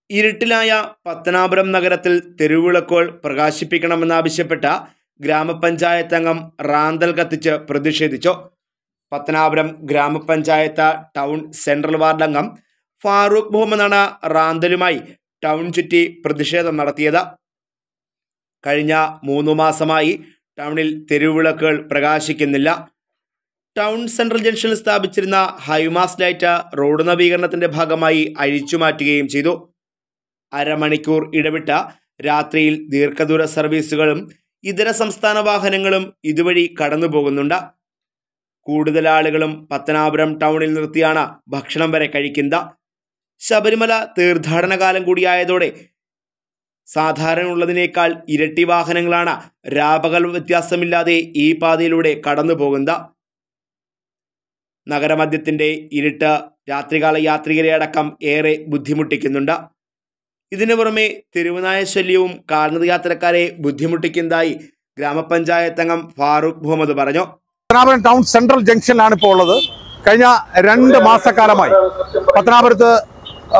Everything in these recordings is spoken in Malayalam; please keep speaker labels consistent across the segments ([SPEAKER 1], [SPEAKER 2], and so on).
[SPEAKER 1] ഇരുട്ടിലായ പത്തനാപുരം നഗരത്തിൽ തെരുവിളക്കുകൾ പ്രകാശിപ്പിക്കണമെന്നാവശ്യപ്പെട്ട ഗ്രാമപഞ്ചായത്ത് അംഗം റാന്തൽ കത്തിച്ച് പ്രതിഷേധിച്ചു പത്തനാപുരം ഗ്രാമപഞ്ചായത്ത് ടൗൺ സെൻട്രൽ വാർഡ് അംഗം ഫാറൂഖ് മുഹമ്മദാണ് റാന്തലുമായി ടൗൺ ചുറ്റി പ്രതിഷേധം നടത്തിയത് കഴിഞ്ഞ മൂന്നു മാസമായി ടൗണിൽ തെരുവിളക്കുകൾ പ്രകാശിക്കുന്നില്ല ടൗൺ സെൻട്രൽ ജംഗ്ഷനിൽ സ്ഥാപിച്ചിരുന്ന ഹൈമാസ് ലൈറ്റ് റോഡ് നവീകരണത്തിന്റെ ഭാഗമായി അഴിച്ചുമാറ്റുകയും ചെയ്തു അരമണിക്കൂർ ഇടവിട്ട രാത്രിയിൽ ദീർഘദൂര സർവീസുകളും ഇതര സംസ്ഥാന വാഹനങ്ങളും ഇതുവഴി കടന്നു പോകുന്നുണ്ട് കൂടുതൽ ആളുകളും പത്തനാപുരം ടൗണിൽ നിർത്തിയാണ് ഭക്ഷണം വരെ കഴിക്കുന്നത് ശബരിമല തീർത്ഥാടന കാലം കൂടിയായതോടെ സാധാരണ ഉള്ളതിനേക്കാൾ ഇരട്ടി വാഹനങ്ങളാണ് രാപകൽ വ്യത്യാസമില്ലാതെ ഈ പാതയിലൂടെ കടന്നു പോകുന്നത് നഗരമധ്യത്തിന്റെ ഇരുട്ട് രാത്രികാല യാത്രികരെ അടക്കം ഏറെ ബുദ്ധിമുട്ടിക്കുന്നുണ്ട് ഇതിനു പുറമെ തെരുവുനായ ശല്യവും കാൽനട യാത്രക്കാരെ ബുദ്ധിമുട്ടിക്കുന്നതായി ഗ്രാമപഞ്ചായത്ത് അംഗം ഫാറൂഖ് മുഹമ്മദ് പറഞ്ഞു
[SPEAKER 2] പത്തനാപുരം ടൗൺ സെൻട്രൽ ജംഗ്ഷനിലാണ് ഇപ്പോൾ ഉള്ളത് കഴിഞ്ഞ രണ്ട് മാസക്കാലമായി പത്തനാപുരത്ത് ആ,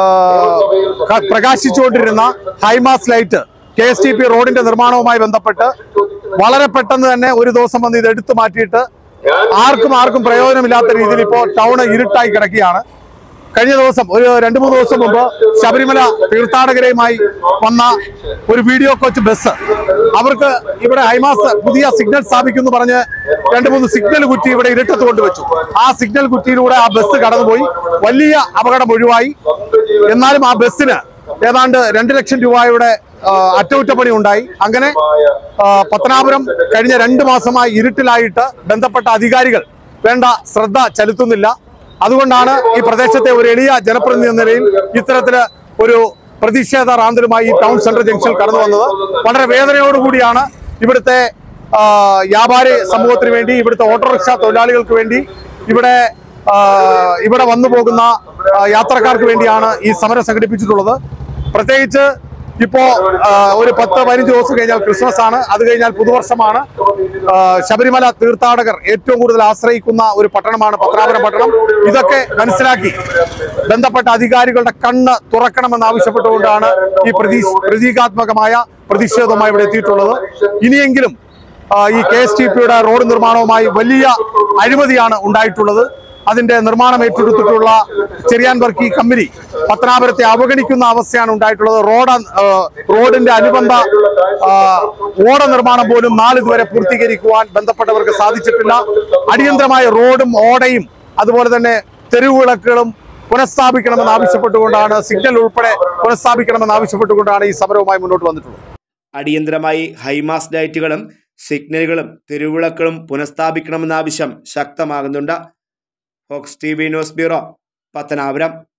[SPEAKER 2] ക- പ്രകാശിച്ചുകൊണ്ടിരുന്ന high mast light K S T P റോഡിന്റെ നിർമ്മാണവുമായി ബന്ധപ്പെട്ട് വളരെ പെട്ടെന്ന് തന്നെ ഒരു ദിവസം വന്ന് ഇത് എടുത്തു മാറ്റിയിട്ട് ആർക്കും ആർക്കും പ്രയോജനമില്ലാത്ത രീതിയിൽ ഇപ്പോൾ ടൗൺ ഇരുട്ടായി കിടക്കുകയാണ് കഴിഞ്ഞ ദിവസം ഒരു രണ്ട് മൂന്ന് ദിവസം മുമ്പ് ശബരിമല തീർത്ഥാടകരെയുമായി വന്ന ഒരു വീഡിയോ കോച്ച് ബസ് അവർക്ക് ഇവിടെ ഹൈമാസ് പുതിയ സിഗ്നൽ സ്ഥാപിക്കുന്നു പറഞ്ഞ് രണ്ട് മൂന്ന് സിഗ്നൽ കുറ്റി ഇവിടെ ഇരുട്ടത്ത് കൊണ്ടുവച്ചു ആ സിഗ്നൽ കുറ്റിയിലൂടെ ആ ബസ് കടന്നുപോയി വലിയ അപകടം ഒഴിവായി എന്നാലും ആ ബസ്സിന് ഏതാണ്ട് രണ്ട് ലക്ഷം രൂപയുടെ ആ, അറ്റകുറ്റപ്പണി ഉണ്ടായി അങ്ങനെ ആ, പത്തനാപുരം കഴിഞ്ഞ രണ്ട് മാസമായി ഇരുട്ടിലായിട്ട് ബന്ധപ്പെട്ട അധികാരികൾ വേണ്ട ശ്രദ്ധ ചെലുത്തുന്നില്ല അതുകൊണ്ടാണ് ഈ പ്രദേശത്തെ ഒരു എളിയ ജനപ്രതിനിധി എന്ന നിലയിൽ ഇത്തരത്തില് ഒരു പ്രതിഷേധ റാന്തലുമായി ഈ ടൗൺ സെൻട്രൽ ജംഗ്ഷനിൽ കടന്നു വന്നത് വളരെ വേദനയോടുകൂടിയാണ് ഇവിടുത്തെ ആ, വ്യാപാരി സമൂഹത്തിന് വേണ്ടി ഇവിടുത്തെ ഓട്ടോറിക്ഷ തൊഴിലാളികൾക്ക് വേണ്ടി ഇവിടെ ആ, ഇവിടെ വന്നു പോകുന്ന ആ, യാത്രക്കാർക്ക് വേണ്ടിയാണ് ഈ സമരം സംഘടിപ്പിച്ചിട്ടുള്ളത് പ്രത്യേകിച്ച് ഇപ്പോ ആ, ഒരു പത്ത് പതിനഞ്ച് ദിവസം കഴിഞ്ഞാൽ ക്രിസ്മസ് ആണ് അത് കഴിഞ്ഞാൽ പുതുവർഷമാണ് ആ, ശബരിമല തീർത്ഥാടകർ ഏറ്റവും കൂടുതൽ ആശ്രയിക്കുന്ന ഒരു പട്ടണമാണ് പത്തനാപുരം പട്ടണം ഇതൊക്കെ മനസ്സിലാക്കി ബന്ധപ്പെട്ട അധികാരികളുടെ കണ്ണ് തുറക്കണമെന്ന് ആവശ്യപ്പെട്ടുകൊണ്ടാണ് ഈ പ്രതീ പ്രതീകാത്മകമായ പ്രതിഷേധവുമായി ഇവിടെ എത്തിയിട്ടുള്ളത് ഇനിയെങ്കിലും ആ, ഈ കെ എസ് ടി പിയുടെ റോഡ് നിർമ്മാണവുമായി വലിയ അഴിമതിയാണ് ഉണ്ടായിട്ടുള്ളത് അതിന്റെ നിർമ്മാണം ഏറ്റെടുത്തിട്ടുള്ള ചെറിയാൻ വർക്കി കമ്പനി പത്തനാപുരത്തെ അവഗണിക്കുന്ന അവസ്ഥയാണ് ഉണ്ടായിട്ടുള്ളത് റോഡ് ആ, റോഡിന്റെ അനുബന്ധ ആ, ഓട നിർമ്മാണം പോലും നാളിതുവരെ പൂർത്തീകരിക്കുവാൻ ബന്ധപ്പെട്ടവർക്ക് സാധിച്ചിട്ടില്ല അടിയന്തരമായ റോഡും ഓടയും അതുപോലെ തന്നെ തെരുവുവിളക്കുകളും പുനഃസ്ഥാപിക്കണമെന്ന് ആവശ്യപ്പെട്ടുകൊണ്ടാണ് സിഗ്നൽ ഉൾപ്പെടെ പുനഃസ്ഥാപിക്കണമെന്ന് ആവശ്യപ്പെട്ടുകൊണ്ടാണ് ഈ സമരവുമായി മുന്നോട്ട് വന്നിട്ടുള്ളത്
[SPEAKER 1] അടിയന്തരമായി ഹൈമാസ് ലൈറ്റുകളും സിഗ്നലുകളും തെരുവിളക്കുകളും പുനഃസ്ഥാപിക്കണമെന്ന ആവശ്യം ശക്തമാകുന്നുണ്ട് Fox T V news bureau Pathanapuram